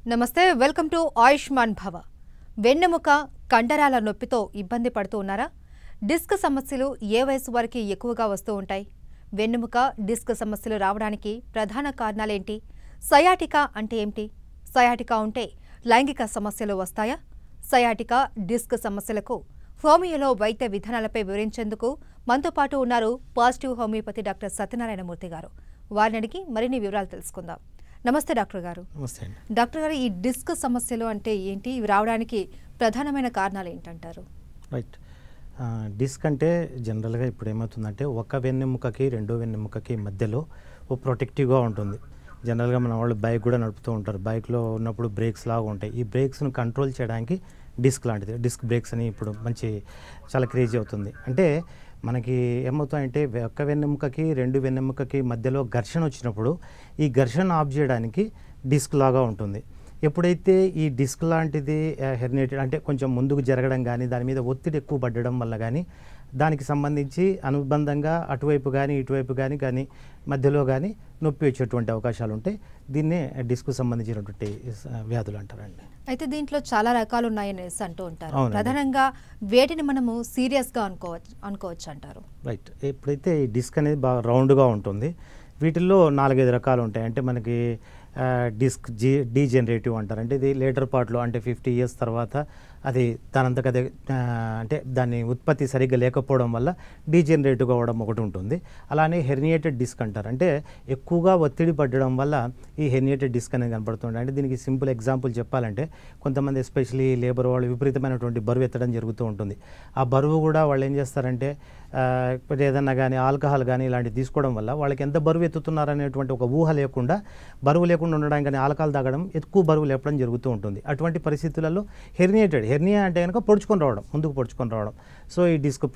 నమస్తే welcome to Ayushman భవ వెన్నెముక కండరాల నొప్పితో ఇబ్బంది పడుతూ ఉన్నారా డిస్క్ సమస్యలు ఏ వయసు వారికి ఎక్కువగా వస్తూ ఉంటాయి వెన్నెముక డిస్క్ సమస్యలు రావడానికి ప్రధాన కారణాలేంటి సయాటికా అంటే ఏమిటి సయాటికా ఉంటే లైంగిక సమస్యలు వస్తాయా సయాటికా డిస్క్ సమస్యలకు హోమియోలో వైద్య విధానాలపై వివరించేందుకు మనతో పాటు ఉన్నారు పాజిటివ్ హోమియోపతి డాక్టర్ సత్యనారాయణమూర్తి గారు వారిని అడిగి మరిన్ని వివరాలు తెలుసుకుందాం నమస్తే డాక్టర్ గారు నమస్తే అండి డాక్టర్ గారు ఈ డిస్క్ సమస్యలు అంటే ఏంటి ఇవి రావడానికి ప్రధానమైన కారణాలు ఏంటంటారు రైట్ ఆ, డిస్క్ అంటే జనరల్గా ఇప్పుడు ఏమవుతుందంటే ఒక వెన్నెముకకి రెండో వెన్నెముకకి మధ్యలో ఓ ప్రొటెక్టివ్గా ఉంటుంది జనరల్గా మన వాళ్ళు బైక్ కూడా నడుపుతూ ఉంటారు బైక్లో ఉన్నప్పుడు బ్రేక్స్ లాగా ఉంటాయి ఈ బ్రేక్స్ను కంట్రోల్ చేయడానికి డిస్క్ లాంటిది డిస్క్ బ్రేక్స్ అని ఇప్పుడు మంచి చాలా క్రేజీ అవుతుంది అంటే మనకి ఏమవుతాయంటే వె- ఒక్క వెన్నెముకకి రెండు వెన్నెముకకి మధ్యలో ఘర్షణ వచ్చినప్పుడు ఈ ఘర్షణ ఆఫ్ చేయడానికి డిస్క్ లాగా ఉంటుంది ఎప్పుడైతే ఈ డిస్క్ లాంటిది హెర్నేటెడ్ అంటే కొంచెం ముందుకు జరగడం కానీ దాని మీద ఒత్తిడి ఎక్కువ పడడం వల్ల కానీ దానికి సంబంధించి అనుబంధంగా అటువైపు కానీ ఇటువైపు కానీ కానీ మధ్యలో కానీ నొప్పి వచ్చేటువంటి అవకాశాలు ఉంటాయి దీన్నే డిస్క్ సంబంధించినటువంటి స- వ్యాధులు అంటారండి అయితే దీంట్లో చాలా రకాలు ఉన్నాయనేసి అంటూ ఉంటారు అవునండి. ప్రధానంగా వేటిని మనము సీరియస్గా అనుకోవచ్చు అనుకోవచ్చు అంటారు రైట్ ఎప్పుడైతే ఈ డిస్క్ అనేది బాగా రౌండ్గా ఉంటుంది వీటిల్లో నాలుగైదు రకాలు ఉంటాయి అంటే మనకి ఆ, డిస్క్ జీ డీజనరేటివ్ అంటారు అంటే ఇది లేటర్ పార్ట్లో అంటే ఫిఫ్టీ ఇయర్స్ తర్వాత అది దానంతకు అదే ఆ, అంటే దాని ఉత్పత్తి సరిగ్గా లేకపోవడం వల్ల డీజనరేటివ్ అవ్వడం ఒకటి ఉంటుంది అలానే హెర్నియేటెడ్ డిస్క్ అంటారు అంటే ఎక్కువగా ఒత్తిడి పడడం వల్ల ఈ హెర్నియేటెడ్ డిస్క్ అనేది కనపడుతుంది అంటే దీనికి సింపుల్ ఎగ్జాంపుల్ చెప్పాలంటే కొంతమంది ఎస్పెషలీ లేబర్ వాళ్ళు విపరీతమైనటువంటి బరువు ఎత్తడం జరుగుతూ ఉంటుంది ఆ బరువు కూడా వాళ్ళు ఏం చేస్తారంటే ఆ, ఇప్పుడు ఏదన్నా కానీ ఆల్కహాల్ కానీ ఇలాంటివి తీసుకోవడం వల్ల వాళ్ళకి ఎంత బరువు ఎత్తుతున్నారు అనేటువంటి ఒక ఊహ లేకుండా బరువు లేకుండా ఉండడానికి కానీ ఆల్కహాల్ తాగడం ఎక్కువ బరువు లేపడం జరుగుతూ ఉంటుంది అటువంటి పరిస్థితులలో హెర్నియేటెడ్ హెర్నియా అంటే కనుక పొడుచుకొని రావడం ముందుకు పొడుచుకొని రావడం సో ఈ డిస్క్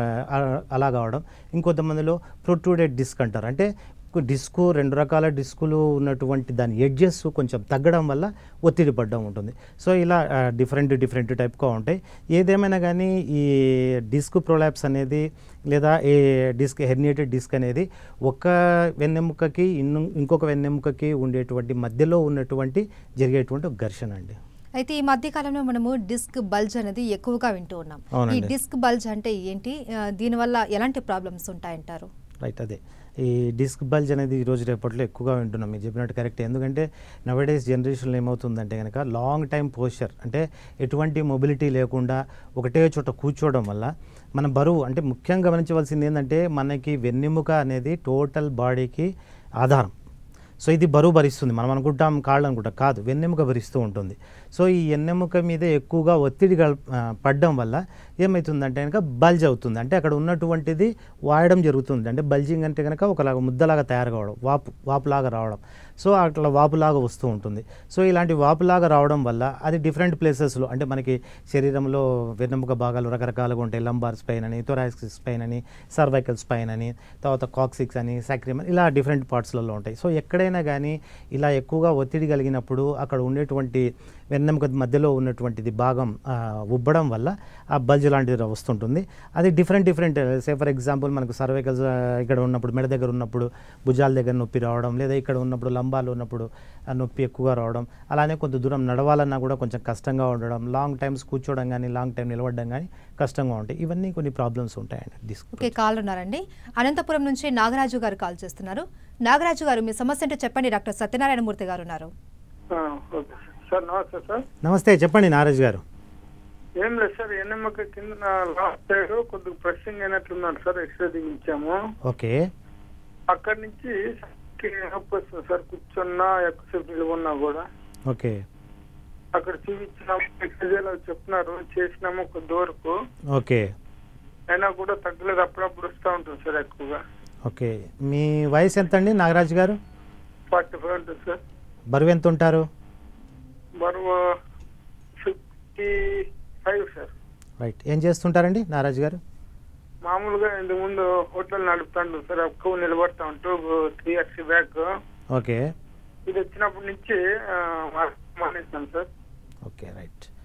అలా కావడం ఇంకొంతమందిలో ప్రొట్రూడెడ్ డిస్క్ అంటారు అంటే డిస్కు రెండు రకాల డిస్కులు ఉన్నటువంటి దాని ఎడ్జెస్ కొంచెం తగ్గడం వల్ల ఒత్తిడి పడడం ఉంటుంది సో ఇలా డిఫరెంట్ డిఫరెంట్ టైప్గా ఉంటాయి ఏదేమైనా కానీ ఈ డిస్క్ ప్రొలాప్స్ అనేది లేదా ఈ డిస్క్ హెర్నియేటెడ్ డిస్క్ అనేది ఒక వెన్నెముకకి ఇన్ను ఇంకొక వెన్నెముకకి ఉండేటువంటి మధ్యలో ఉన్నటువంటి జరిగేటువంటి ఒక ఘర్షణ అండి అయితే ఈ మధ్య కాలంలో మనము డిస్క్ బల్జ్ అనేది ఎక్కువగా వింటూ ఉన్నాం ఈ అవునండి. డిస్క్ బల్జ్ అంటే ఏంటి ఆ, దీనివల్ల ఎలాంటి ప్రాబ్లమ్స్ ఉంటాయంటారు రైట్ అదే ఈ డిస్క్ బల్జ్ అనేది ఈ రోజు రేపట్లో ఎక్కువగా వింటున్నాం మీరు చెప్పినట్టు కరెక్ట్ ఎందుకంటే నవడేస్ జనరేషన్లో ఏమవుతుందంటే కనుక లాంగ్ టైం పోస్చర్ అంటే ఎటువంటి మొబిలిటీ లేకుండా ఒకటే చోట కూర్చోవడం వల్ల మన బరువు అంటే ముఖ్యంగా గమనించవలసింది ఏంటంటే మనకి వెన్నెముక అనేది టోటల్ బాడీకి ఆధారం సో ఇది బరువు భరిస్తుంది మనం అనుకుంటాం కాళ్ళు అనుకుంటాం కాదు వెన్నెముక భరిస్తూ ఉంటుంది సో ఈ వెన్నెముక మీద ఎక్కువగా ఒత్తిడి గల్ ఆ, పడడం వల్ల ఏమవుతుందంటే కనుక బల్జ్ అవుతుంది అంటే అక్కడ ఉన్నటువంటిది వాయడం జరుగుతుంది అంటే బల్జింగ్ అంటే కనుక ఒకలాగా ముద్దలాగా తయారు కావడం వాపు వాపులాగా రావడం సో అట్లా వాపులాగా వస్తూ ఉంటుంది సో ఇలాంటి వాపులాగా రావడం వల్ల అది డిఫరెంట్ ప్లేసెస్లో అంటే మనకి శరీరంలో వెన్నెముక భాగాలు రకరకాలుగా ఉంటాయి లంబార్ స్పైన్ అని థొరాక్సిస్ స్పైన్ అని సర్వైకల్ స్పైన్ అని తర్వాత కాక్సిక్స్ అని సాక్రిమ్ అని ఇలా డిఫరెంట్ పార్ట్స్లలో ఉంటాయి సో ఎక్కడైనా కానీ ఇలా ఎక్కువగా ఒత్తిడి కలిగినప్పుడు అక్కడ ఉండేటువంటి వెన్నెముక మధ్యలో ఉన్నటువంటిది భాగం ఆ, ఉబ్బడం వల్ల ఆ బల్జ్ లాంటిది వస్తుంటుంది అది different different say for example మనకు సర్వైకల్ ఇక్కడ ఉన్నప్పుడు మెడ దగ్గర ఉన్నప్పుడు భుజాల దగ్గర నొప్పి రావడం లేదా ఇక్కడ ఉన్నప్పుడు లంబాలు ఉన్నప్పుడు ఆ నొప్పి ఎక్కువగా రావడం అలానే కొంత దూరం నడవాలన్నా కూడా కొంచెం కష్టంగా ఉండడం లాంగ్ టైమ్స్ కూర్చోవడం కానీ లాంగ్ టైం నిలబడడం కానీ కష్టంగా ఉంటాయి ఇవన్నీ కొన్ని ప్రాబ్లమ్స్ ఉంటాయండి డిస్క్ ఓకే కాల్ ఉన్నారండి అనంతపురం నుంచి నాగరాజు గారు కాల్ చేస్తున్నారు నాగరాజు గారు మీ సమస్య అంటే చెప్పండి డాక్టర్ సత్యనారాయణమూర్తి గారు ఉన్నారు ఆ, ఓకే సార్ నమస్తే సార్ నమస్తే చెప్పండి నారాజ్ గారు ఏం లేదు సార్ ఎన్నెమ్మక కింద లాస్ట్ సైడ్ కొద్దిగా ప్రెస్సింగ్ అయినట్లున్నాడు సార్ ఎక్స్రే దిగించాము ఓకే అక్కడి నుంచి కి నొప్పి వస్తుంది సార్ కూర్చున్నా ఎక్కువసేపు నిలబడినా కూడా ఓకే అక్కడ చూపించినాము ఎక్సర్సైజ్ అవి చెప్తున్నారు చేసినాము కొద్ది వరకు ఓకే అయినా కూడా తగ్గలేదు అప్పుడప్పుడు వస్తూ ఉంటుంది సార్ ఎక్కువగా ఓకే మీ వయసు ఎంత అండి నాగరాజు గారు ఫార్టీ ఫైవ్ ఉంటుంది సార్ బరువు ఎంత ఉంటారు బరువు ఫిఫ్టీ ఫైవ్ సార్ రైట్ ఏం చేస్తుంటారండి నారాజు గారు మామూలుగా ఇంతకు ముందు హోటల్ నడుపుతాండు సార్ ఎక్కువ నిలబడతా ఉంటూ త్రీ ఇయర్స్ బ్యాక్ ఓకే ఇది వచ్చినప్పటి నుంచి ఆ, మా- మానేసాను సార్ ఓకే రైట్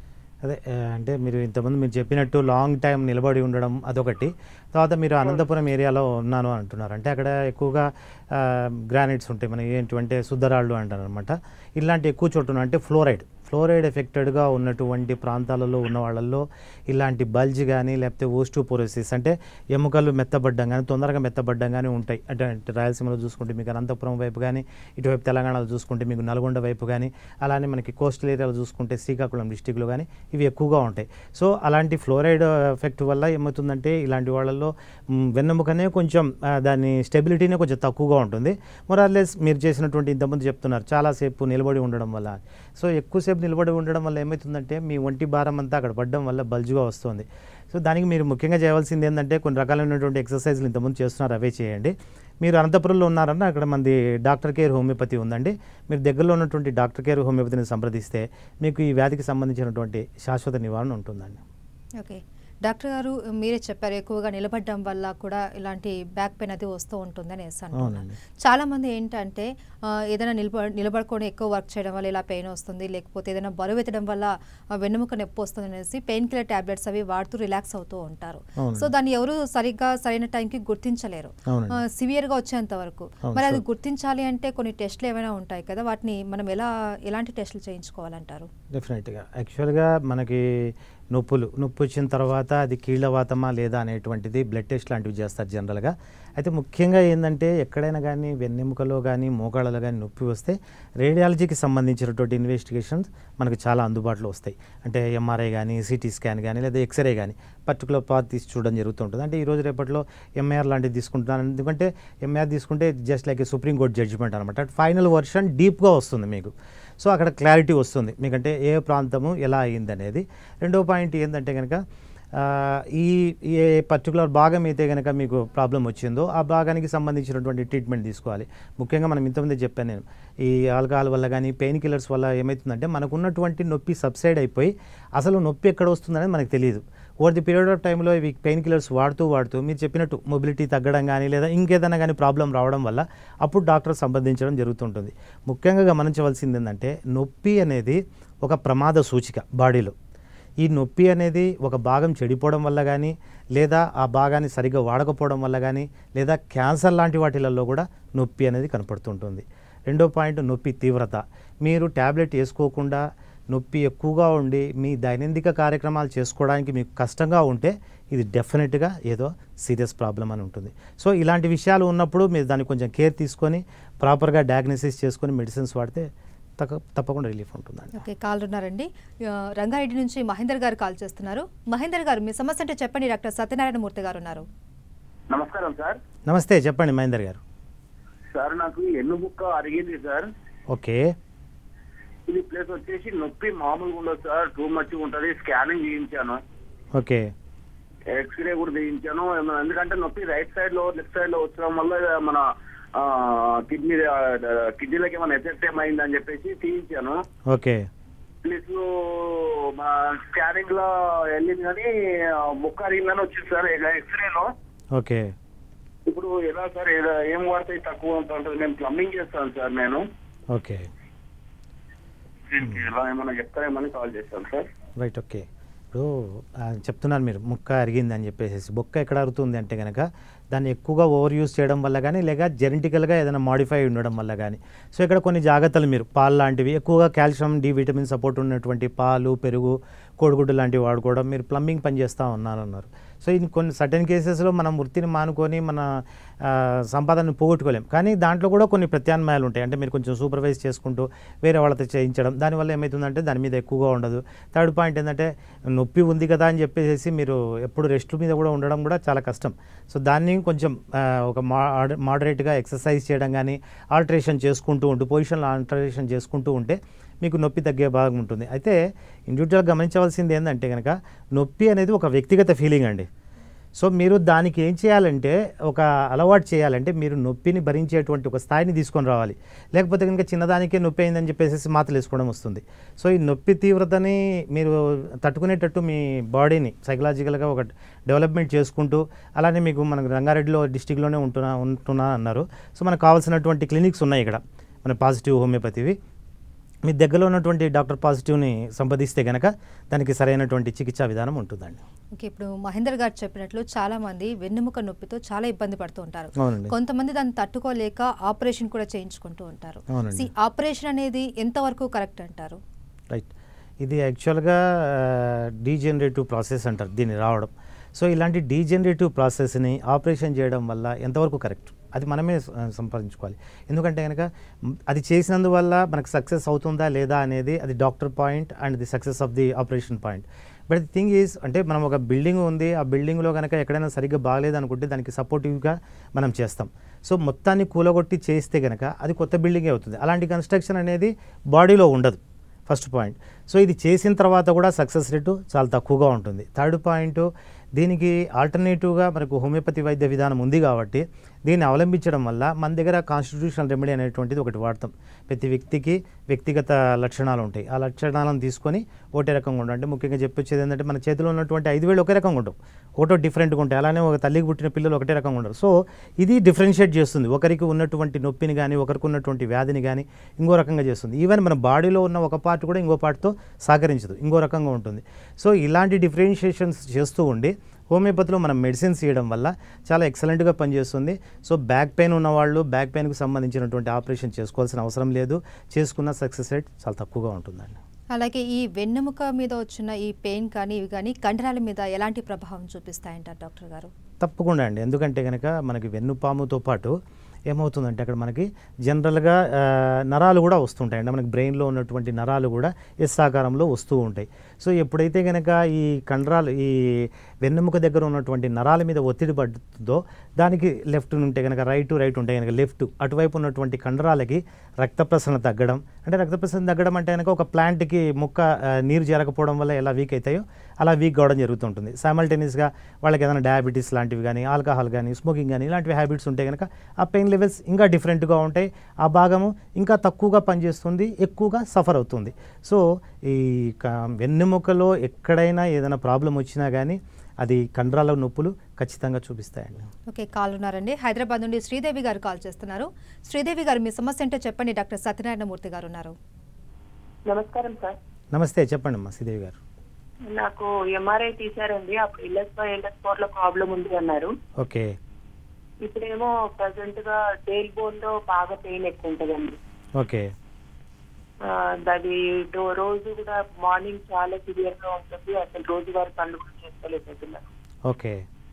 అదే ఆ, అంటే మీరు ఇంతకుముందు మీరు చెప్పినట్టు లాంగ్ టైం నిలబడి ఉండడం అదొకటి తర్వాత మీరు అనంతపురం ఏరియాలో ఉన్నాను అంటున్నారు అంటే అక్కడ ఎక్కువగా గ్రానైట్స్ ఉంటాయి మన ఏంటంటే శుద్ధరాళ్ళు అంటారు అనమాట ఇలాంటి ఎక్కువ చోటు ఉన్నాయి. అంటే ఫ్లోరైడ్ ఫ్లోరైడ్ ఎఫెక్టెడ్గా ఉన్నటువంటి ప్రాంతాలలో ఉన్న వాళ్ళల్లో ఇలాంటి బల్జ్ కానీ లేకపోతే ఓస్టోపోరోసిస్ అంటే ఎముకలు మెత్తబడ్డం కానీ తొందరగా మెత్తబడ్డం కానీ ఉంటాయి అంటే అంటే రాయలసీమలో చూసుకుంటే మీకు అనంతపురం వైపు కానీ ఇటువైపు తెలంగాణలో చూసుకుంటే మీకు నల్గొండ వైపు కానీ అలానే మనకి కోస్టల్ ఏరియాలో చూసుకుంటే శ్రీకాకుళం డిస్టిక్లో కానీ ఇవి ఎక్కువగా ఉంటాయి సో అలాంటి ఫ్లోరైడ్ ఎఫెక్ట్ వల్ల ఏమవుతుందంటే ఇలాంటి వాళ్ళల్లో మ్, వెన్నెముకనే కొంచెం ఆ, దాని స్టెబిలిటీనే కొంచెం తక్కువగా ఉంటుంది మొరార్లెస్ మీరు చేసినటువంటి ఇంతకుముందు చెప్తున్నారు చాలాసేపు నిలబడి ఉండడం వల్ల సో ఎక్కువసేపు నిలబడి ఉండడం వల్ల ఏమవుతుందంటే మీ ఒంటి భారం అంతా అక్కడ పడడం వల్ల బల్జుగా వస్తుంది సో దానికి మీరు ముఖ్యంగా చేయవలసింది ఏంటంటే కొన్ని రకాలైనటువంటి ఎక్సర్సైజ్లు ఇంతకుముందు చేస్తున్నారు అవే చేయండి మీరు అనంతపురంలో ఉన్నారన్న అక్కడ మంది డాక్టర్ కేర్ హోమియోపతి ఉందండి మీరు దగ్గరలో ఉన్నటువంటి డాక్టర్ కేర్ హోమియోపతిని సంప్రదిస్తే మీకు ఈ వ్యాధికి సంబంధించినటువంటి శాశ్వత నివారణ ఉంటుందండి ఓకే డాక్టర్ గారు మీరే చెప్పారు ఎక్కువగా నిలబడడం వల్ల కూడా ఇలాంటి బ్యాక్ పెయిన్ అది వస్తూ ఉంటుందని అంటున్నారు అవునండి. చాలా మంది ఏంటంటే ఆ, ఏదైనా నిలబ నిలబడుకొని ఎక్కువ వర్క్ చేయడం వల్ల ఇలా పెయిన్ వస్తుంది లేకపోతే ఏదైనా బరువు ఎత్తడం వల్ల ఆ, వెన్నెముక నొప్పి వస్తుంది అనేసి పెయిన్ కిల్లర్ టాబ్లెట్స్ అవి వాడుతూ రిలాక్స్ అవుతూ ఉంటారు అవునండి. సో దాన్ని ఎవరు సరిగ్గా సరైన టైంకి గుర్తించలేరు అవునండి. సివియర్ గా వచ్చేంత వరకు అవును, మరి అది sure. గుర్తించాలి అంటే కొన్ని టెస్ట్లు ఏమైనా ఉంటాయి కదా వాటిని మనం ఎలా ఎలాంటి టెస్టులు చేయించుకోవాలంటారు డెఫినెట్గా యాక్చువల్గా మనకి నొప్పులు నొప్పి వచ్చిన తర్వాత అది కీళ్ళవాతమా లేదా అనేటువంటిది బ్లడ్ టెస్ట్ లాంటివి చేస్తారు జనరల్గా అయితే ముఖ్యంగా ఏంటంటే ఎక్కడైనా కానీ వెన్నెముకలో కానీ మోకాళ్ళలో కానీ నొప్పి వస్తే రేడియాలజీకి సంబంధించినటువంటి ఇన్వెస్టిగేషన్స్ మనకు చాలా అందుబాటులో వస్తాయి అంటే ఎంఆర్ఐ కానీ సిటీ స్కాన్ కానీ లేదా ఎక్స్రే కానీ పర్టికులర్ పార్ట్ తీసి చూడడం జరుగుతుంటుంది అంటే ఈ రోజు రేపట్లో ఎంఆర్ లాంటివి తీసుకుంటున్నాను ఎందుకంటే ఎంఆర్ తీసుకుంటే just like supreme court judgement అనమాట ఫైనల్ వర్షన్ డీప్గా వస్తుంది మీకు సో అక్కడ క్లారిటీ వస్తుంది మీకంటే ఏ ప్రాంతము ఎలా అయింది అనేది రెండో పాయింట్ ఏంటంటే కనుక ఆ, ఈ ఏ పర్టికులర్ భాగం అయితే కనుక మీకు ప్రాబ్లం వచ్చిందో ఆ భాగానికి సంబంధించినటువంటి ట్రీట్మెంట్ తీసుకోవాలి ముఖ్యంగా మనం ఇంతకుముందే చెప్పాను నేను ఈ ఆల్కహాల్ వల్ల కానీ పెయిన్ కిల్లర్స్ వల్ల ఏమవుతుందంటే మనకున్నటువంటి నొప్పి సబ్సైడ్ అయిపోయి అసలు నొప్పి ఎక్కడ వస్తుందనేది మనకు తెలియదు ఓవర్ ది పీరియడ్ ఆఫ్ టైంలో ఇవి పెయిన్ కిల్లర్స్ వాడుతూ వాడుతూ మీరు చెప్పినట్టు మొబిలిటీ తగ్గడం కానీ లేదా ఇంకేదైనా కానీ ప్రాబ్లం రావడం వల్ల అప్పుడు డాక్టర్ సంబంధించడం జరుగుతుంటుంది ముఖ్యంగా గమనించవలసింది ఏంటంటే నొప్పి అనేది ఒక ప్రమాద సూచిక బాడీలో ఈ నొప్పి అనేది ఒక భాగం చెడిపోవడం వల్ల కానీ లేదా ఆ భాగాన్ని సరిగ్గా వాడకపోవడం వల్ల కానీ లేదా క్యాన్సర్ లాంటి వాటిలలో కూడా నొప్పి అనేది కనపడుతుంటుంది రెండో పాయింట్ నొప్పి తీవ్రత మీరు ట్యాబ్లెట్ వేసుకోకుండా నొప్పి ఎక్కువగా ఉండి మీ దైనందిక కార్యక్రమాలు చేసుకోవడానికి మీకు కష్టంగా ఉంటే ఇది డెఫినెట్గా ఏదో సీరియస్ ప్రాబ్లం అని ఉంటుంది సో ఇలాంటి విషయాలు ఉన్నప్పుడు మీరు దాన్ని కొంచెం కేర్ తీసుకొని ప్రాపర్గా డయాగ్నోసిస్ చేసుకొని మెడిసిన్స్ వాడితే తప్ప తప్పకుండా రిలీఫ్ ఉంటుందండి ఓకే కాల్ ఉన్నారండి ఆ, రంగారెడ్డి నుంచి మహేందర్ గారు కాల్ చేస్తున్నారు మహేందర్ గారు మీ సమస్య అంటే చెప్పండి డాక్టర్ సత్యనారాయణ మూర్తి గారు ఉన్నారు నమస్కారం సార్ నమస్తే చెప్పండి మహేందర్ గారు సార్ నాకు ఎన్నుముక్క అరిగింది సార్ ఓకే ఇది ప్లేస్ వచ్చేసి నొప్పి మామూలుగా ఉండదు సార్ టూ మచ్ ఉంటది స్కానింగ్ చేయించాను ఓకే ఎక్స్రే కూడా చేయించాను ఏమన్నా- ఎందుకంటే నొప్పి రైట్ సైడ్ లో లెఫ్ట్ సైడ్ లో వచ్చడం వల్ల మన కిడ్నీ కిడ్నీలకి ఏమైనా ఎఫెక్ట్ ఏమైందని చెప్పేసి తీయించాను ఓకే ప్లస్ మా స్కానింగ్ లో వెళ్ళింది కానీ ముక్క అరిగిందని వచ్చింది సార్ ఎక్స్రేలో ఓకే ఇప్పుడు ఎలా సార్ ఏదా- ఏం వాడితే తక్కువ ఉంటుంది నేను ప్లంబింగ్ చేస్తాను సార్ నేను ఓకే దీనికి ఎలా ఏమైనా చెప్తారేమని కాల్ చేశాను సార్ రైట్ ఓకే ఇప్పుడు ఆ, చెప్తున్నారు మీరు ముక్క అరిగింది అని చెప్పేసి బొక్క ఎక్కడ అరుగుతుంది అంటే కనుక దాన్ని ఎక్కువగా ఓవర్ యూస్ చేయడం వల్ల కానీ లేక జెనెటికల్గా ఏదైనా మాడిఫై ఉండడం వల్ల కానీ సో ఇక్కడ కొన్ని జాగ్రత్తలు మీరు పాలు లాంటివి ఎక్కువగా కాల్షియం డి విటమిన్ సపోర్ట్ ఉన్నటువంటి పాలు పెరుగు కోడిగుడ్డు లాంటివి వాడుకోవడం మీరు ప్లంబింగ్ పని చేస్తూ ఉన్నారన్నారు సో ఇది కొన్ని సర్టెన్ కేసెస్లో మనం వృత్తిని మానుకొని మన ఆ, సంపాదనను పోగొట్టుకోలేం కానీ దాంట్లో కూడా కొన్ని ప్రత్యామ్నాయాలు ఉంటాయి అంటే మీరు కొంచెం సూపర్వైజ్ చేసుకుంటూ వేరే వాళ్ళతో చేయించడం దానివల్ల ఏమవుతుందంటే దాని మీద ఎక్కువగా ఉండదు థర్డ్ పాయింట్ ఏంటంటే నొప్పి ఉంది కదా అని చెప్పేసి మీరు ఎప్పుడు రెస్ట్ మీద కూడా ఉండడం కూడా చాలా కష్టం సో దాన్ని కొంచెం ఆ, ఒక మోడరేట్గా ఎక్సర్సైజ్ చేయడం కానీ ఆల్టరేషన్ చేసుకుంటూ ఉంటూ పొజిషన్లో ఆల్టరేషన్ చేసుకుంటూ ఉంటే మీకు నొప్పి తగ్గే భాగం ఉంటుంది అయితే ఇండివిజువల్గా గమనించవలసింది ఏంటంటే కనుక నొప్పి అనేది ఒక వ్యక్తిగత ఫీలింగ్ అండి సో మీరు దానికి ఏం చేయాలంటే ఒక అలవాటు చేయాలంటే మీరు నొప్పిని భరించేటువంటి ఒక స్థాయిని తీసుకొని రావాలి లేకపోతే కనుక చిన్నదానికే నొప్పి అయిందని చెప్పేసి మాత్రలు వేసుకోవడం వస్తుంది సో ఈ నొప్పి తీవ్రతని మీరు తట్టుకునేటట్టు మీ బాడీని సైకలాజికల్గా ఒక డెవలప్మెంట్ చేసుకుంటూ అలానే మీకు మనకు రంగారెడ్డిలో డిస్టిక్లోనే ఉంటున్నా ఉంటున్నా అన్నారు సో మనకు కావాల్సినటువంటి క్లినిక్స్ ఉన్నాయి ఇక్కడ మన పాజిటివ్ హోమియోపతివి మీ దగ్గరలో ఉన్నటువంటి డాక్టర్ పాజిటివ్ని సంప్రదిస్తే కనుక దానికి సరైనటువంటి చికిత్సా విధానం ఉంటుందండి ఓకే ఇప్పుడు మహేందర్ గారు చెప్పినట్లు చాలా మంది వెన్నెముక నొప్పితో చాలా ఇబ్బంది పడుతూ ఉంటారు అవునండి. కొంతమంది దాన్ని తట్టుకోలేక ఆపరేషన్ కూడా చేయించుకుంటూ ఉంటారు అవునండి. ఈ ఆపరేషన్ అనేది ఎంతవరకు కరెక్ట్ అంటారు రైట్ ఇది యాక్చువల్గా డీజనరేటివ్ ప్రాసెస్ అంటారు దీన్ని రావడం సో ఇలాంటి డీజనరేటివ్ ప్రాసెస్ని ఆపరేషన్ చేయడం వల్ల ఎంతవరకు కరెక్ట్ అది మనమే స- సంపాదించుకోవాలి ఎందుకంటే కనుక మ్, అది చేసినందువల్ల మనకు సక్సెస్ అవుతుందా లేదా అనేది అది doctor point and the success of the operation point but the thing is అంటే మనం ఒక బిల్డింగ్ ఉంది ఆ బిల్డింగ్లో కనుక ఎక్కడైనా సరిగ్గా బాగలేదు అనుకుంటే దానికి సపోర్టివ్గా మనం చేస్తాం సో మొత్తాన్ని కూలగొట్టి చేస్తే కనుక అది కొత్త బిల్డింగే అవుతుంది అలాంటి కన్స్ట్రక్షన్ అనేది బాడీలో ఉండదు ఫస్ట్ పాయింట్ సో ఇది చేసిన తర్వాత కూడా సక్సెస్ రేటు చాలా తక్కువగా ఉంటుంది థర్డ్ పాయింట్ దీనికి ఆల్టర్నేటివ్గా మనకు హోమియోపతి వైద్య విధానం ఉంది కాబట్టి దీన్ని అవలంబించడం వల్ల మన దగ్గర కాన్స్టిట్యూషనల్ రెమెడీ అనేటువంటిది ఒకటి వాడతాం ప్రతి వ్యక్తికి వ్యక్తిగత లక్షణాలు ఉంటాయి ఆ లక్షణాలను తీసుకొని ఒకటే రకంగా ఉండవు అంటే ముఖ్యంగా చెప్పొచ్చేది ఏంటంటే మన చేతిలో ఉన్నటువంటి ఐదు వేలు ఒకే రకంగా ఉండవు ఒకటో డిఫరెంట్గా ఉంటాయి అలానే ఒక తల్లికి పుట్టిన పిల్లలు ఒకటే రకంగా ఉండరు సో ఇది డిఫరెన్షియేట్ చేస్తుంది ఒకరికి ఉన్నటువంటి నొప్పిని కానీ ఒకరికి ఉన్నటువంటి వ్యాధిని కానీ ఇంకో రకంగా చేస్తుంది ఈవెన్ మన బాడీలో ఉన్న ఒక పార్ట్ కూడా ఇంకో పార్ట్తో సహకరించదు ఇంకో రకంగా ఉంటుంది సో ఇలాంటి డిఫరెన్షియేషన్స్ చేస్తూ ఉండి హోమియోపతిలో మనం మెడిసిన్స్ ఇవ్వడం వల్ల చాలా ఎక్సలెంట్గా పనిచేస్తుంది సో బ్యాక్ పెయిన్ ఉన్నవాళ్ళు బ్యాక్ పెయిన్కి సంబంధించినటువంటి ఆపరేషన్ చేసుకోవాల్సిన అవసరం లేదు చేసుకున్న సక్సెస్ రేట్ చాలా తక్కువగా ఉంటుందండి అలాగే ఈ వెన్నెముక మీద వచ్చిన ఈ పెయిన్ కానీ ఇవి కానీ కండరాల మీద ఎలాంటి ప్రభావం చూపిస్తాయంటారు డాక్టర్ గారు తప్పకుండా అండి ఎందుకంటే కనుక మనకి వెన్నుపాముతో పాటు ఏమవుతుందంటే అక్కడ మనకి జనరల్గా ఆ, నరాలు కూడా వస్తుంటాయి అంటే మనకి బ్రెయిన్లో ఉన్నటువంటి నరాలు కూడా ఎస్ ఆకారంలో వస్తూ ఉంటాయి సో ఎప్పుడైతే కనుక ఈ కండరాలు ఈ వెన్నెముక దగ్గర ఉన్నటువంటి నరాల మీద ఒత్తిడి పడుతుందో దానికి లెఫ్ట్ ఉంటే కనుక రైట్ రైట్ ఉంటే కనుక లెఫ్ట్ అటువైపు ఉన్నటువంటి కండరాలకి రక్త ప్రసరణ తగ్గడం అంటే రక్త ప్రసరణ తగ్గడం అంటే కనుక ఒక ప్లాంట్కి మొక్క ఆ, నీరు చేరకపోవడం వల్ల ఎలా వీక్ అవుతాయో అలా వీక్ కావడం జరుగుతుంటుంది సైమల్టేనియస్గా వాళ్ళకి ఏదైనా డయాబెటీస్ లాంటివి కానీ ఆల్కహాల్ కానీ స్మోకింగ్ కానీ ఇలాంటివి హ్యాబిట్స్ ఉంటే కనుక ఆ పెయిన్ లెవెల్స్ ఇంకా డిఫరెంట్గా ఉంటాయి ఆ భాగము ఇంకా తక్కువగా పనిచేస్తుంది ఎక్కువగా సఫర్ అవుతుంది సో ఈ క- వెన్నెముకలో ఎక్కడైనా ఏదైనా ప్రాబ్లం వచ్చినా కానీ అది కండరాల నొప్పులు ఖచ్చితంగా చూపిస్తాయండి ఓకే కాల్ ఉన్నారండి హైదరాబాద్ నుండి శ్రీదేవి గారు కాల్ చేస్తున్నారు శ్రీదేవి గారు మీ సమస్య ఏంటో చెప్పండి డాక్టర్ సత్యనారాయణమూర్తి గారు ఉన్నారు నమస్కారం సార్ నమస్తే చెప్పండి అమ్మా శ్రీదేవి గారు నాకు ఎంఆర్ఐ తీశారండి అప్పుడు ఎల్ఎస్ ఫైవ్ ఎల్ఎస్ ఫోర్ లో ప్రాబ్లం ఉంది అన్నారు ఓకే ఇప్పుడేమో ప్రజెంట్ గా టేల్ బోన్ లో బాగా పెయిన్ ఎక్కువ ఉంటదండి ఓకే ఆ, అది రో- రోజు కూడా మార్నింగ్ చాలా సివియర్ గా ఉంటుంది అసలు రోజువారి పనులు కూడా చేసుకోలేకపోతున్నాను ఓకే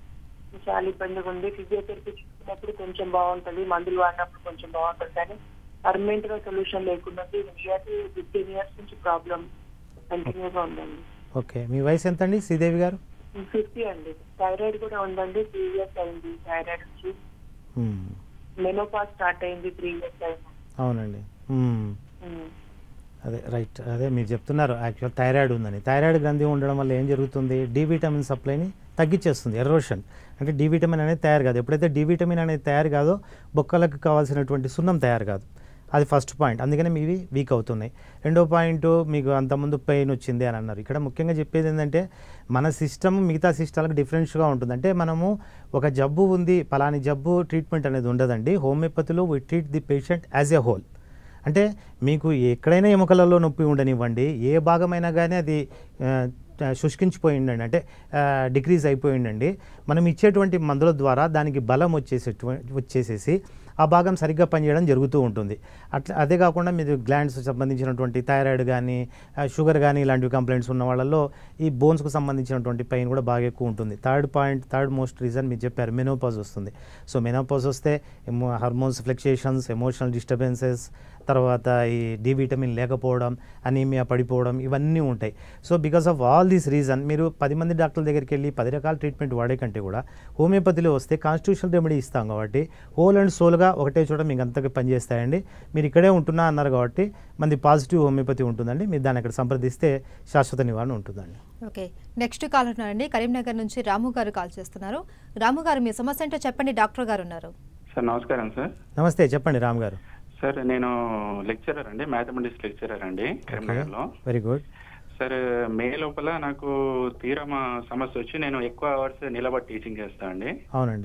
చాలా ఇబ్బందిగా ఉంది ఫిజియోథెరపీ చూసినప్పుడు కొంచెం బాగుంటది మందులు వాడినప్పుడు కొంచెం బాగుంటుంది కానీ పర్మనెంట్ గా సొల్యూషన్ లేకుండా నియర్లీ ఫిఫ్టీన్ ఇయర్స్ నుంచి ప్రాబ్లం కంటిన్యూగా ఉందండి ఓకే మీ వయసు ఎంత అండి శ్రీదేవి గారు ఫిఫ్టీ అండి థైరాయిడ్ కూడా ఉందండి త్రీ ఇయర్స్ అయింది థైరాయిడ్ వచ్చి మ్మ్. మెనోపాస్ స్టార్ట్ అయింది త్రీ ఇయర్స్ అయింది అవునండి మ్మ్. ఉమ్. అదే రైట్ అదే మీరు చెప్తున్నారు యాక్చువల్ థైరాయిడ్ ఉందని థైరాయిడ్ గ్రంథి ఉండడం వల్ల ఏం జరుగుతుంది డి విటమిన్ సప్లైని తగ్గించేస్తుంది ఎరోషన్ అంటే డి విటమిన్ అనేది తయారు కాదు ఎప్పుడైతే డి విటమిన్ అనేది తయారు కాదో బొక్కలకు కావాల్సినటువంటి సున్నం తయారు కాదు అది ఫస్ట్ పాయింట్ అందుకనే మీవి వీక్ అవుతున్నాయి రెండో పాయింట్ మీకు అంతకుముందు పెయిన్ వచ్చింది అని అన్నారు ఇక్కడ ముఖ్యంగా చెప్పేది ఏంటంటే మన సిస్టమ్ మిగతా సిస్టాలకు డిఫరెన్స్గా ఉంటుంది అంటే మనము ఒక జబ్బు ఉంది పలాని జబ్బు ట్రీట్మెంట్ అనేది ఉండదండి హోమియోపతిలో we treat the patient as a whole అంటే మీకు ఎక్కడైనా ఎముకలలో నొప్పి ఉండనివ్వండి ఏ భాగమైనా కానీ అది ఆ, శుష్కించిపోయిందండి అంటే డిక్రీజ్ అయిపోయిందండి మనం ఇచ్చేటువంటి మందుల ద్వారా దానికి బలం వచ్చేసేటు వచ్చేసేసి ఆ భాగం సరిగ్గా పనిచేయడం జరుగుతూ ఉంటుంది అట్లా అదే కాకుండా మీరు గ్లాండ్స్ సంబంధించినటువంటి థైరాయిడ్ కానీ షుగర్ కానీ ఇలాంటివి కంప్లైంట్స్ ఉన్న వాళ్ళల్లో ఈ బోన్స్కు సంబంధించినటువంటి పెయిన్ కూడా బాగా ఎక్కువ ఉంటుంది third point third most reason మీరు చెప్పారు మెనోపాజ్ వస్తుంది సో మెనోపాజ్ వస్తే హార్మోన్స్ ఫ్లక్చుయేషన్స్ ఎమోషనల్ డిస్టర్బెన్సెస్ తర్వాత ఈ డి విటమిన్ లేకపోవడం అనీమియా పడిపోవడం ఇవన్నీ ఉంటాయి so because of all this reason మీరు పది మంది డాక్టర్ల దగ్గరికి వెళ్ళి పది రకాల ట్రీట్మెంట్ వాడే కంటే కూడా హోమియోపతిలో వస్తే కాన్స్టిట్యూషనల్ రెమెడీ ఇస్తాం కాబట్టి హోల్ అండ్ సోల్గా ఒకటే చోట మీకు అంతగా పనిచేస్తాయండి మీరు ఇక్కడే ఉంటున్నా అన్నారు కాబట్టి మంది పాజిటివ్ హోమియోపతి ఉంటుందండి మీరు దాన్ని అక్కడ సంప్రదిస్తే శాశ్వత నివారణ ఉంటుందండి ఓకే నెక్స్ట్ కాల్ ఉన్నారండి కరీంనగర్ నుంచి రాము గారు కాల్ చేస్తున్నారు రాము గారు మీ సమస్య ఏంటో చెప్పండి డాక్టర్ గారు ఉన్నారు సార్ నమస్కారం సార్ నమస్తే చెప్పండి రామ్ గారు సార్ నేను లెక్చరర్ అండి మ్యాథమెటిక్స్ లెక్చరర్ అండి కరీంనగర్లో వెరీ గుడ్ సార్ మే లోపల నాకు తీవ్ర మా సమస్య వచ్చి నేను ఎక్కువ అవర్స్ నిలబడి టీచింగ్ చేస్తా అండి అవునండి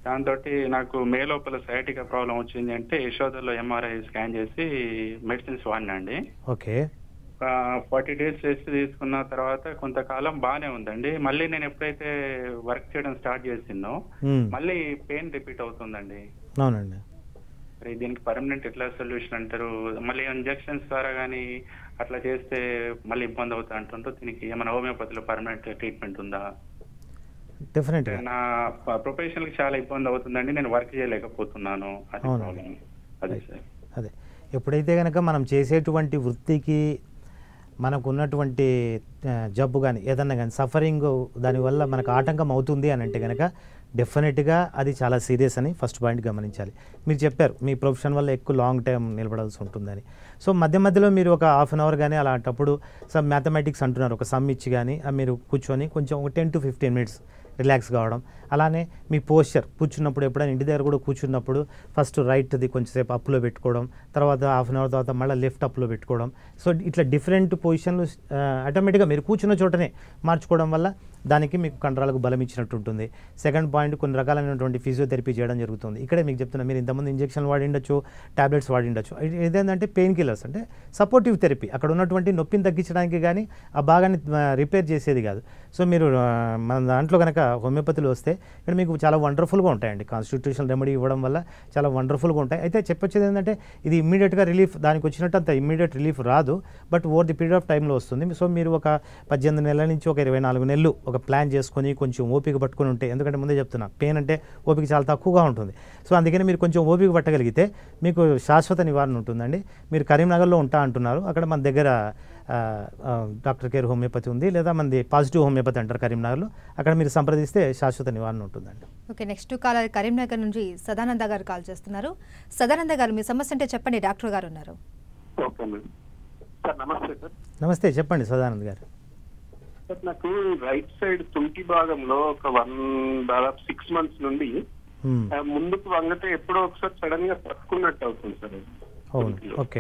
దాంతో నాకు మే లోపల సయాటికా ప్రాబ్లం వచ్చింది అంటే యశోదలో ఎంఆర్ఐ స్కాన్ చేసి మెడిసిన్స్ వాడినా అండి ఓకే ఫార్టీ డేస్ రెస్ట్ తీసుకున్న తర్వాత కొంతకాలం బాగానే ఉందండి మళ్ళీ నేను ఎప్పుడైతే వర్క్ చేయడం స్టార్ట్ చేసినో మ్మ్. మళ్ళీ పెయిన్ రిపీట్ అవుతుందండి అవునండి మరి దీనికి పర్మనెంట్ ఎట్లా సొల్యూషన్ అంటారు మళ్ళీ ఇంజెక్షన్స్ ద్వారా కానీ అట్లా చేస్తే మళ్ళీ ఇబ్బంది అవుతా అంటుండ్రు దీనికి ఏమైనా హోమియోపతిలో పర్మనెంట్ ట్రీట్మెంట్ ఉందా డెఫినెట్గా నా ప్రొఫెషనల్ కి చాలా ఇబ్బంది అవుతుందండి నేను వర్క్ చేయలేకపోతున్నాను అది అవునండి. ప్రాబ్లం అది సార్ అదే ఎప్పుడైతే కనుక మనం చేసేటువంటి వృత్తికి మనకు ఉన్నటువంటి ఆ, జబ్బు కానీ ఏదన్నా కానీ సఫరింగ్ దానివల్ల మనకు ఆటంకం అవుతుంది అని అంటే కనుక డెఫినెట్గా అది చాలా సీరియస్ అని ఫస్ట్ పాయింట్ గమనించాలి మీరు చెప్పారు మీ ప్రొఫెషన్ వల్ల ఎక్కువ లాంగ్ టైం నిలబడాల్సి ఉంటుందని సో మధ్య మధ్యలో మీరు ఒక హాఫ్ అన్ అవర్ కానీ అలాంటప్పుడు సమ్ మ్యాథమెటిక్స్ అంటున్నారు ఒక సమ్ ఇచ్చి కానీ ఆ మీరు కూర్చొని కొంచెం ఒక ten to fifteen minutes relax కావడం అలానే మీ పోస్చర్ కూర్చున్నప్పుడు ఎప్పుడైనా ఇంటి దగ్గర కూడా కూర్చున్నప్పుడు ఫస్ట్ రైట్ది కొంచెంసేపు అప్లో పెట్టుకోవడం తర్వాత హాఫ్ అన్ అవర్ తర్వాత మళ్ళీ లెఫ్ట్ అప్లో పెట్టుకోవడం సో ఇట్లా డిఫరెంట్ పొజిషన్లు ఆటోమేటిక్గా మీరు కూర్చున్న చోటనే మార్చుకోవడం వల్ల దానికి మీకు కండరాలకు బలం ఇచ్చినట్టు ఉంటుంది సెకండ్ పాయింట్ కొన్ని రకాలైనటువంటి ఫిజియోథెరపీ చేయడం జరుగుతుంది ఇక్కడే మీకు చెప్తున్నా మీరు ఇంతమంది ఇంజెక్షన్లు వాడి ఉండొచ్చు టాబ్లెట్స్ వాడి ఉండొచ్చు ఇది ఇదేంటంటే పెయిన్ కిల్లర్స్ అంటే సపోర్టివ్ థెరపీ అక్కడ ఉన్నటువంటి నొప్పిని తగ్గించడానికి కానీ ఆ భాగాన్ని రిపేర్ చేసేది కాదు సో మీరు ఆ, మన దాంట్లో కనుక హోమియోపతిలో వస్తే ఇక్కడ మీకు చాలా వండర్ఫుల్గా ఉంటాయండి కాన్స్టిట్యూషన్ రెమెడీ ఇవ్వడం వల్ల చాలా వండర్ఫుల్గా ఉంటాయి అయితే చెప్పొచ్చేది ఏంటంటే ఇది ఇమ్మీడియట్గా రిలీఫ్ దానికి వచ్చినట్టు అంత ఇమ్మీడియట్ రిలీఫ్ రాదు but over the period of టైంలో వస్తుంది సో మీరు ఒక పద్దెనిమిది నెలల నుంచి ఒక ఇరవై నాలుగు నెలలు ఒక ప్లాన్ చేసుకొని కొంచెం ఓపిక పట్టుకొని ఉంటే ఎందుకంటే ముందే చెప్తున్నా పెయిన్ అంటే ఓపిక చాలా తక్కువగా ఉంటుంది సో అందుకని మీరు కొంచెం ఓపిక పట్టగలిగితే మీకు శాశ్వత నివారణ ఉంటుందండి మీరు కరీంనగర్లో ఉంటా అంటున్నారు అక్కడ మన దగ్గర ఆ, ఆ, డాక్టర్ కేర్ హోమియోపతి ఉంది లేదా మనది పాజిటివ్ హోమియోపతి అంటారు కరీంనగర్లో అక్కడ మీరు సంప్రదిస్తే శాశ్వత నివారణ ఉంటుందండి ఓకే నెక్స్ట్ కాలర్ కరీంనగర్ నుంచి సదానంద గారు కాల్ చేస్తున్నారు సదానంద గారు మీ సమస్య అంటే చెప్పండి డాక్టర్ గారు ఉన్నారు ఓకే మేడం సార్ నమస్తే సార్ నమస్తే చెప్పండి సదానంద్ గారు సార్ నాకు రైట్ సైడ్ తుంటి భాగంలో ఒక వన్ దాదాపు సిక్స్ మంత్స్ నుండి మ్మ్. ఆ, ముందుకు వంగితే ఎప్పుడో ఒకసారి సడన్ గా పట్టుకున్నట్టు అవుతుంది సార్ అది. అవును తుంటిలో. ఓకే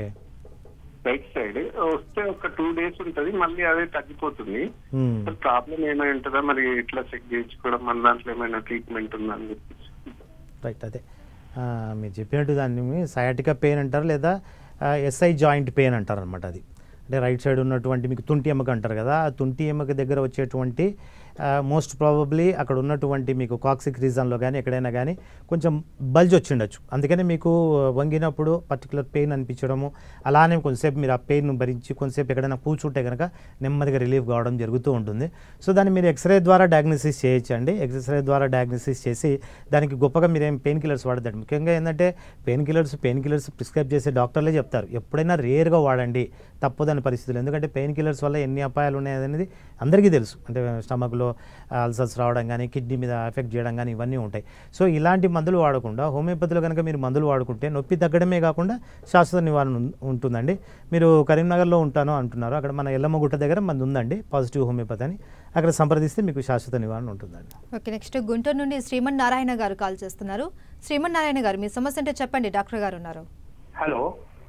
రైట్ సైడ్ వస్తే ఒక టూ డేస్ ఉంటది మళ్ళీ అదే తగ్గిపోతుంది మ్మ్. సార్ ప్రాబ్లం ఏమై ఉంటుందా మరి ఇట్లా చెక్ చేయించుకోవడం మన దాంట్లో ఏమైనా ట్రీట్మెంట్ ఉందా అని చెప్పేసి రైట్ అదే ఆ, మీరు చెప్పినట్టు దాన్ని సయాటికా పెయిన్ అంటారు లేదా ఎస్ఐ జాయింట్ పెయిన్ అంటారు అనమాట అది అంటే రైట్ సైడ్ ఉన్నటువంటి మీకు తుంటి ఎముక అంటారు కదా ఆ తుంటి ఎముక దగ్గర వచ్చేటువంటి మోస్ట్ ప్రాబబ్లీ అక్కడ ఉన్నటువంటి మీకు కాక్సిక్ రీజన్లో కానీ ఎక్కడైనా కానీ కొంచెం బల్జ్ వచ్చి ఉండొచ్చు అందుకని మీకు వంగినప్పుడు పర్టికులర్ పెయిన్ అనిపించడము అలానే కొంతసేపు మీరు ఆ పెయిన్ భరించి కొంతసేపు ఎక్కడైనా కూర్చుంటే కనుక నెమ్మదిగా రిలీఫ్ కావడం జరుగుతూ ఉంటుంది సో దాన్ని మీరు ఎక్స్రే ద్వారా డయాగ్నోసిస్ చేయొచ్చండి ఎక్స్రే ద్వారా డయాగ్నోసిస్ చేసి దానికి గొప్పగా మీరు ఏం పెయిన్ కిల్లర్స్ వాడద్దండి ముఖ్యంగా ఏంటంటే pain killers pain killers prescribe చేసే డాక్టర్లే చెప్తారు ఎప్పుడైనా రేర్గా వాడండి తప్పదని పరిస్థితులు ఎందుకంటే పెయిన్ కిల్లర్స్ వల్ల ఎన్ని అపాయాలు ఉన్నాయనేది అందరికీ తెలుసు అంటే స్టమక్లో అల్సర్స్ రావడం కానీ కిడ్నీ మీద ఎఫెక్ట్ చేయడం కానీ ఇవన్నీ ఉంటాయి సో ఇలాంటి మందులు వాడకుండా హోమియోపతిలో కనుక మీరు మందులు వాడుకుంటే నొప్పి తగ్గడమే కాకుండా శాశ్వత నివారణ ఉం- ఉంటుందండి మీరు కరీంనగర్లో ఉంటాను అంటున్నారు అక్కడ మన ఎల్లమ్మగుట్ట దగ్గర మంది ఉందండి పాజిటివ్ హోమియోపతి అని అక్కడ సంప్రదిస్తే మీకు శాశ్వత నివారణ ఉంటుందండి ఓకే నెక్స్ట్ గుంటూరు నుండి శ్రీమన్ నారాయణ గారు కాల్ చేస్తున్నారు శ్రీమన్ నారాయణ గారు మీ సమస్య అంటే చెప్పండి డాక్టర్ గారు ఉన్నారు హలో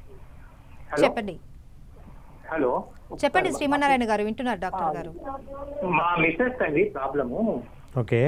హలో చెప్పండి హలో చెప్పండి శ్రీమన్నారాయణ గారు వింటున్నారు డాక్టర్ గారు మా మిస్సెస్ అండి ప్రాబ్లము okay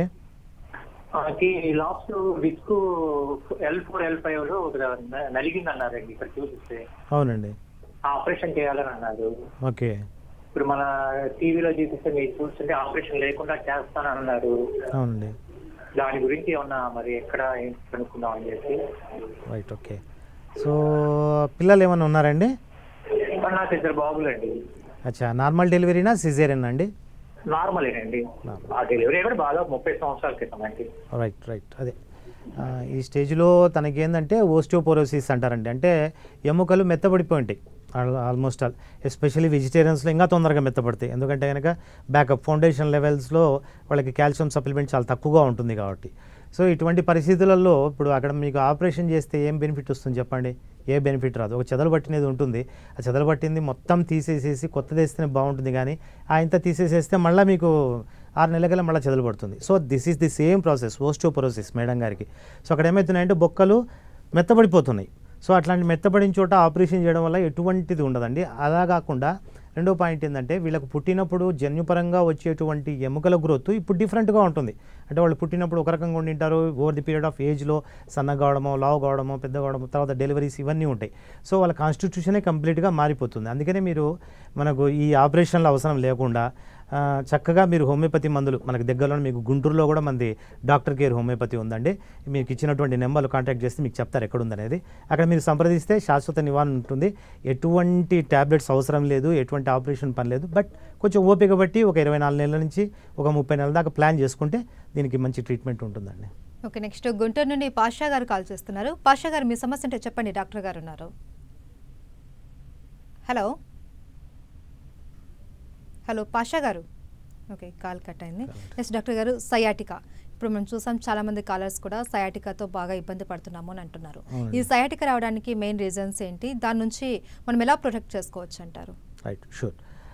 last disc L four L five లో నలిగింది అన్నారండి ఇక్కడ చూపిస్తే అవునండి ఆపరేషన్ చేయాలని అన్నారు ఓకే ఇప్పుడు మన టీవీలో చూపిస్తే మీరు చూస్తుంటే ఆపరేషన్ లేకుండా చేస్తానని అన్నారు అవునండి దాని గురించి ఏమన్నా మరి ఎక్కడ ఏం కనుక్కుందాం అని చెప్పి రైట్ ఓకే సో పిల్లలు ఏమైనా ఉన్నారండి మరి నాకు ఇద్దరు బాబులండి అచ్చా నార్మల్ డెలివరీనా సిజేరియన్ అండి నార్మలేనండి ఆ డెలివరీ కూడా బాగా ముప్పై సంవత్సరాల క్రితం అండి రైట్ రైట్ అదే ఆ, ఈ స్టేజ్లో తనకేందంటే ఓస్టియోపోరోసిస్ అంటారండి అంటే ఎముకలు మెత్తబడిపోయి ఉంటాయి ఆల్- ఆల్మోస్ట్ ఆల్ ఎస్పెషల్లీ వెజిటేరియన్స్లో ఇంకా తొందరగా మెత్తపడతాయి ఎందుకంటే కనుక బ్యాకప్ ఫౌండేషన్ లెవెల్స్లో వాళ్ళకి కాల్షియం సప్లిమెంట్ చాలా తక్కువగా ఉంటుంది కాబట్టి సో ఇటువంటి పరిస్థితులలో ఇప్పుడు అక్కడ మీకు ఆపరేషన్ చేస్తే ఏం బెనిఫిట్ వస్తుంది చెప్పండి ఏ బెనిఫిట్ రాదు ఒక చెదలు పట్టినది ఉంటుంది ఆ చెదలు పట్టింది మొత్తం తీసేసేసి కొత్తది వేస్తేనే బాగుంటుంది కానీ ఆ ఇంత తీసేసేస్తే మళ్ళీ మీకు ఆరు నెలల మళ్ళీ చెదలు పడుతుంది so this is the same process osteoporosis madam గారికి సో అక్కడ ఏమవుతున్నాయంటే బొక్కలు మెత్తబడిపోతున్నాయి సో అట్లాంటి మెత్తబడిన చోట ఆపరేషన్ చేయడం వల్ల ఎటువంటిది ఉండదండి అలా కాకుండా రెండో పాయింట్ ఏంటంటే వీళ్ళకు పుట్టినప్పుడు జన్యుపరంగా వచ్చేటువంటి ఎముకల గ్రోత్ ఇప్పుడు డిఫరెంట్గా ఉంటుంది అంటే వాళ్ళు పుట్టినప్పుడు ఒక రకంగా ఉండింటారు ఓవర్ ది పీరియడ్ ఆఫ్ ఏజ్లో సన్న కావడమో లావు కావడమో పెద్ద కావడమో తర్వాత డెలివరీస్ ఇవన్నీ ఉంటాయి సో వాళ్ళ కాన్స్టిట్యూషనే కంప్లీట్గా మారిపోతుంది అందుకనే మీరు మనకు ఈ ఆపరేషన్ల అవసరం లేకుండా ఆ, చక్కగా మీరు హోమియోపతి మందులు మనకు దగ్గరలో మీకు గుంటూరులో కూడా మంది డాక్టర్ కేర్ హోమియోపతి ఉందండి మీకు ఇచ్చినటువంటి నెంబర్లు కాంటాక్ట్ చేస్తే మీకు చెప్తారు ఎక్కడ ఉందనేది అక్కడ మీరు సంప్రదిస్తే శాశ్వత నివారణ ఉంటుంది ఎటువంటి ట్యాబ్లెట్స్ అవసరం లేదు ఎటువంటి ఆపరేషన్ పని లేదు బట్ కొంచెం ఓపిక బట్టి ఒక ఇరవై నాలుగు నెలల నుంచి ఒక ముప్పై నెలల దాకా ప్లాన్ చేసుకుంటే దీనికి మంచి ట్రీట్మెంట్ ఉంటుందండి ఓకే నెక్స్ట్ గుంటూరు నుండి పాషా గారు కాల్ చేస్తున్నారు పాషా గారు మీ సమస్య అంటే చెప్పండి డాక్టర్ గారు ఉన్నారు హలో హలో పాషా గారు ఓకే కాల్ కట్ అయింది నెక్స్ట్ డాక్టర్ గారు సయాటికా ఇప్పుడు మనం చూసాం చాలా మంది కాలర్స్ కూడా సయాటికాతో బాగా ఇబ్బంది పడుతున్నాము అని అంటున్నారు అవునండి. ఈ సయాటికా రావడానికి మెయిన్ రీజన్స్ ఏంటి దాని నుంచి మనం ఎలా ప్రొటెక్ట్ చేసుకోవచ్చు అంటారు రైట్ షూర్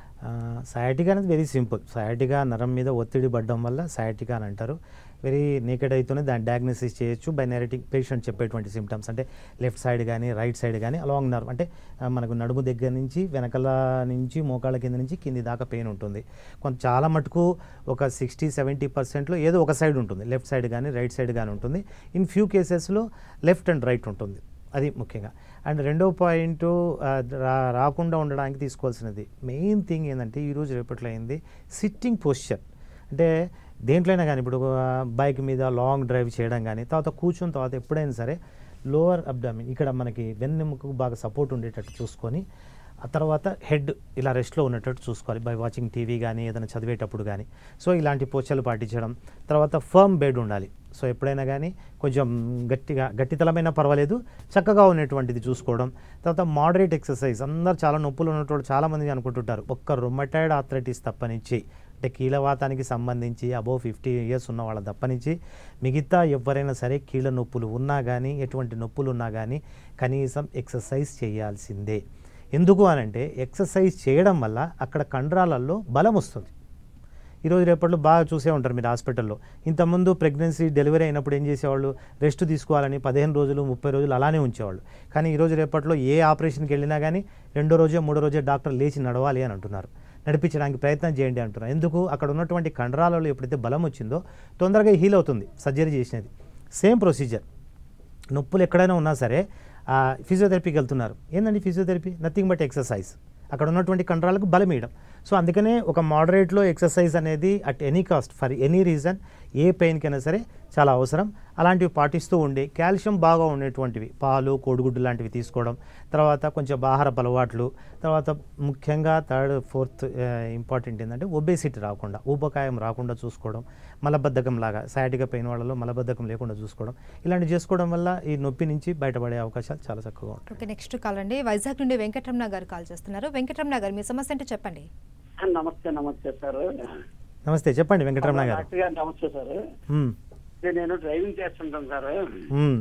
సయాటికా అనేది వెరీ సింపుల్ సయాటికా నరం మీద ఒత్తిడి పడడం వల్ల సయాటికా అని అంటారు వెరీ నేకెడ్ అయితేనే దాన్ని డయాగ్నోసిస్ చేయొచ్చు బై నెరటిక్ పేషెంట్ చెప్పేటువంటి సిమ్టమ్స్ అంటే లెఫ్ట్ సైడ్ కానీ రైట్ సైడ్ కానీ అలాంగ్ నర్వ్ అంటే ఆ, మనకు నడుము దగ్గర నుంచి వెనకల నుంచి మోకాళ్ళ కింద నుంచి కింది దాకా పెయిన్ ఉంటుంది కొంత చాలా మటుకు ఒక సిక్స్టీ సెవెంటీ పర్సెంట్లో ఏదో ఒక సైడ్ ఉంటుంది లెఫ్ట్ సైడ్ కానీ రైట్ సైడ్ కానీ ఉంటుంది ఇన్ ఫ్యూ కేసెస్లో లెఫ్ట్ అండ్ రైట్ ఉంటుంది అది ముఖ్యంగా అండ్ రెండో పాయింట్ రా రాకుండా ఉండడానికి తీసుకోవాల్సినది మెయిన్ థింగ్ ఏంటంటే ఈరోజు రేపట్లో అయింది సిట్టింగ్ పోస్చర్ అంటే దేంట్లోనైనా కానీ ఇప్పుడు బైక్ మీద లాంగ్ డ్రైవ్ చేయడం కానీ తర్వాత కూర్చున్న తర్వాత ఎప్పుడైనా సరే లోవర్ అబ్డామిన్ ఇక్కడ మనకి వెన్నెముకకు బాగా సపోర్ట్ ఉండేటట్టు చూసుకొని ఆ తర్వాత హెడ్ ఇలా రెస్ట్లో ఉన్నట్టు చూసుకోవాలి బై వాచింగ్ టీవీ కానీ ఏదైనా చదివేటప్పుడు కానీ సో ఇలాంటి పోచలు పాటించడం తర్వాత ఫర్మ్ బెడ్ ఉండాలి సో ఎప్పుడైనా కానీ కొంచెం గట్టిగా గట్టితలమైనా పర్వాలేదు చక్కగా ఉన్నటువంటిది చూసుకోవడం తర్వాత మోడరేట్ ఎక్సర్సైజ్ అందరు చాలా నొప్పులు ఉన్నటువంటి చాలామంది అనుకుంటుంటారు ఒక్క రొమటైడ్ ఆథరైటిస్ తప్పనిచ్చి అంటే కీళ్ళవాతానికి సంబంధించి అబోవ్ ఫిఫ్టీ ఇయర్స్ ఉన్న వాళ్ళ తప్పనించి మిగతా ఎవరైనా సరే కీళ్ళ నొప్పులు ఉన్నా కానీ ఎటువంటి నొప్పులు ఉన్నా కానీ కనీసం ఎక్సర్సైజ్ చేయాల్సిందే ఎందుకు అనంటే ఎక్సర్సైజ్ చేయడం వల్ల అక్కడ కండరాలలో బలం వస్తుంది ఈరోజు రేపట్లో బాగా చూసే ఉంటారు మీరు హాస్పిటల్లో ఇంతకుముందు ప్రెగ్నెన్సీ డెలివరీ అయినప్పుడు ఏం చేసేవాళ్ళు రెస్ట్ తీసుకోవాలని పదిహేను రోజులు ముప్పై రోజులు అలానే ఉంచేవాళ్ళు కానీ ఈరోజు రేపట్లో ఏ ఆపరేషన్కి వెళ్ళినా కానీ రెండో రోజే మూడో రోజే డాక్టర్ లేచి నడవాలి అని అంటున్నారు నడిపించడానికి ప్రయత్నం చేయండి అంటున్నారు ఎందుకు అక్కడ ఉన్నటువంటి కండరాలలో ఎప్పుడైతే బలం వచ్చిందో తొందరగా హీల్ అవుతుంది సర్జరీ చేసినది సేమ్ ప్రొసీజర్ నొప్పులు ఎక్కడైనా ఉన్నా సరే ఆ, ఫిజియోథెరపీకి వెళ్తున్నారు ఏందండి ఫిజియోథెరపీ నథింగ్ బట్ ఎక్సర్సైజ్ అక్కడ ఉన్నటువంటి కండరాలకు బలం ఇవ్వడం సో అందుకనే ఒక మోడరేట్లో ఎక్సర్సైజ్ అనేది at any cost for any reason ఏ పెయిన్కైనా సరే చాలా అవసరం అలాంటివి పాటిస్తూ ఉండి కాల్షియం బాగా ఉండేటువంటివి పాలు కోడిగుడ్డు లాంటివి తీసుకోవడం తర్వాత కొంచెం ఆహారపు అలవాట్లు తర్వాత ముఖ్యంగా థర్డ్ ఫోర్త్ ఇంపార్టెంట్ ఏంటంటే ఒబేసిటీ రాకుండా ఊబకాయం రాకుండా చూసుకోవడం మలబద్ధకం లాగా సయాటిగా పెయిన్ వాళ్ళలో మలబద్ధకం లేకుండా చూసుకోవడం ఇలాంటివి చేసుకోవడం వల్ల ఈ నొప్పి నుంచి బయటపడే అవకాశాలు చాలా చక్కగా ఉంటాయి ఓకే నెక్స్ట్ కాల్ అండి వైజాగ్ నుండి వెంకటరమణ గారు కాల్ చేస్తున్నారు వెంకటరమణ గారు మీ సమస్య అంటే చెప్పండి నమస్తే నమస్తే సార్ నమస్తే చెప్పండి వెంకటరమణ గారు డాక్టర్ గారు నమస్తే సార్ మ్మ్. ఇది నేను డ్రైవింగ్ చేస్తుంటాను సార్ మ్మ్.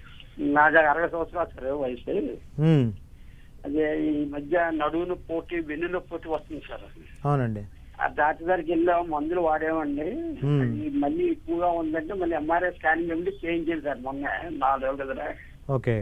నాది అరవై సంవత్సరాలు సార్ వయసు మ్మ్. అదే ఈ మధ్య నడువును పోటీ వెన్నులో పోటీ వస్తుంది సార్ అవునండి ఆ డాక్టర్ దగ్గరికి వెళ్ళాం మందులు వాడామండి Hmm. అది మళ్ళీ ఎక్కువగా ఉందంటే మళ్ళీ ఎంఆర్ఐ స్కానింగ్ వెళ్ళి చేయించాను సార్ మొన్న నాలుగు రోజుల దగ్గర ఓకే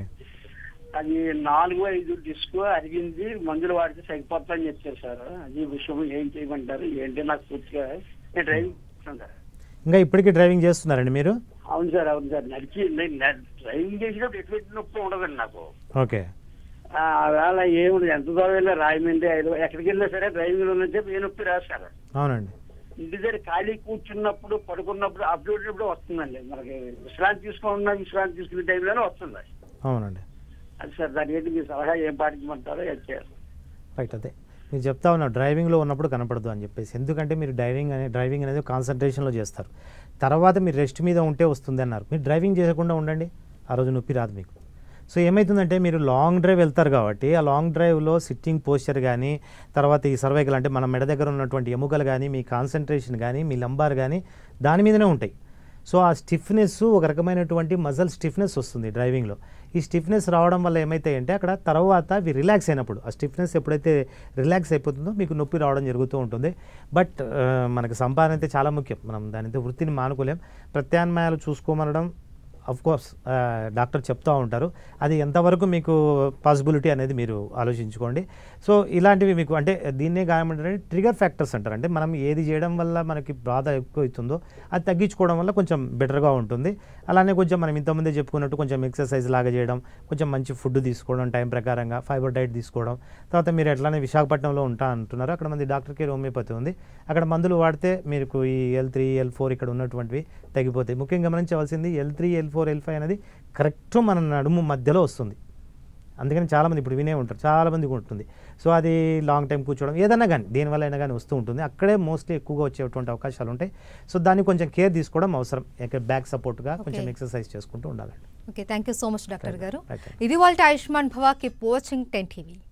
అది నాలుగు ఐదు డిస్క్ అరిగింది మందులు వాడితే సరిపోతుందని చెప్పారు సార్ అది విషయం ఏం చేయమంటారు ఏంటి నాకు పూర్తిగా నేను డ్రైవింగ్ చేస్తాను సార్ ఇంకా ఇప్పటికీ డ్రైవింగ్ చేస్తున్నారండి మీరు అవును సార్ అవును సార్ నడిచి నేను న- డ్రైవింగ్ చేసినప్పుడు ఎటువంటి నొప్పి ఉండదండి నాకు ఓకే ఆ వేళ ఏముంది ఎంత దూరం వెళ్ళా రాయమండ్రి ఐదు ఎక్కడికి వెళ్ళినా సరే డ్రైవింగ్ లో చెప్పి ఏ నొప్పి రాదు సార్ అవునండి ఇంటి దగ్గర ఖాళీ కూర్చున్నప్పుడు పడుకున్నప్పుడు అప్పుడు వస్తుందండి మనకి విశ్రాంతి తీసుకున్న విశ్రాంతి తీసుకునే టైంలోనే వస్తుంది అవునండి అది సార్ దాని ఏంటి మీ సలహా ఏం పాటించమంటారో అది చేయాలి రైట్ అదే మీరు చెప్తా ఉన్నారు డ్రైవింగ్లో ఉన్నప్పుడు కనపడదు అని చెప్పేసి ఎందుకంటే మీరు డ్రైవింగ్ అనే డ్రైవింగ్ అనేది కాన్సన్ట్రేషన్లో చేస్తారు తర్వాత మీరు రెస్ట్ మీద ఉంటే వస్తుంది అన్నారు మీరు డ్రైవింగ్ చేయకుండా ఉండండి ఆ రోజు నొప్పి రాదు మీకు సో ఏమవుతుందంటే మీరు లాంగ్ డ్రైవ్ వెళ్తారు కాబట్టి ఆ లాంగ్ డ్రైవ్లో సిట్టింగ్ పోస్చర్ కానీ తర్వాత ఈ సర్వైకల్ అంటే మన మెడ దగ్గర ఉన్నటువంటి ఎముకలు కానీ మీ కాన్సన్ట్రేషన్ కానీ మీ లంబార్ కానీ దాని మీదనే ఉంటాయి సో ఆ స్టిఫ్నెస్ ఒక రకమైనటువంటి మజల్ స్టిఫ్నెస్ వస్తుంది డ్రైవింగ్లో ఈ స్టిఫ్నెస్ రావడం వల్ల ఏమైతాయంటే అక్కడ తర్వాత అవి రిలాక్స్ అయినప్పుడు ఆ స్టిఫ్నెస్ ఎప్పుడైతే రిలాక్స్ అయిపోతుందో మీకు నొప్పి రావడం జరుగుతూ ఉంటుంది బట్ ఆ, మనకు సంపాదన అయితే చాలా ముఖ్యం మనం దానితో వృత్తిని మానుకోలేం ప్రత్యామ్నాయాలు చూసుకోమనడం అఫ్ కోర్స్ డాక్టర్ చెప్తూ ఉంటారు అది ఎంతవరకు మీకు పాసిబిలిటీ అనేది మీరు ఆలోచించుకోండి సో ఇలాంటివి మీకు అంటే దీన్నే గాయమంటారంటే ట్రిగర్ ఫ్యాక్టర్స్ అంటారు అంటే మనం ఏది చేయడం వల్ల మనకి బాధ ఎక్కువ అవుతుందో అది తగ్గించుకోవడం వల్ల కొంచెం బెటర్గా ఉంటుంది అలానే కొంచెం మనం ఇంతకుముందే చెప్పుకున్నట్టు కొంచెం ఎక్సర్సైజ్ లాగా చేయడం కొంచెం మంచి ఫుడ్ తీసుకోవడం టైం ప్రకారంగా ఫైబర్ డైట్ తీసుకోవడం తర్వాత మీరు ఎట్లానే విశాఖపట్నంలో ఉంటా అంటున్నారు అక్కడ మంది డాక్టర్ కేర్ హోమియోపతి ఉంది అక్కడ మందులు వాడితే మీకు ఈ ఎల్ త్రీ ఎల్ ఫోర్ ఇక్కడ ఉన్నటువంటివి తగ్గిపోతాయి ముఖ్యంగా గమనించవలసింది L three L four L five అనేది కరెక్ట్ మన నడుము మధ్యలో వస్తుంది అందుకని చాలామంది ఇప్పుడు వినే ఉంటారు చాలా మందికి ఉంటుంది సో అది లాంగ్ టైం కూర్చోవడం ఏదైనా కానీ దేనివల్ల అయినా కానీ వస్తూ ఉంటుంది అక్కడే మోస్ట్లీ ఎక్కువగా వచ్చేటువంటి అవకాశాలు ఉంటాయి సో దాన్ని కొంచెం కేర్ తీసుకోవడం అవసరం ఇక్కడ బ్యాక్ సపోర్ట్గా కొంచెం Okay. ఎక్సర్సైజ్ చేసుకుంటూ ఉండాలండి okay thank you so much doctor గారు Right. ఇది వాళ్ళ ఆయుష్మాన్ భవ కీప్ వాచింగ్ టెన్ టీవీ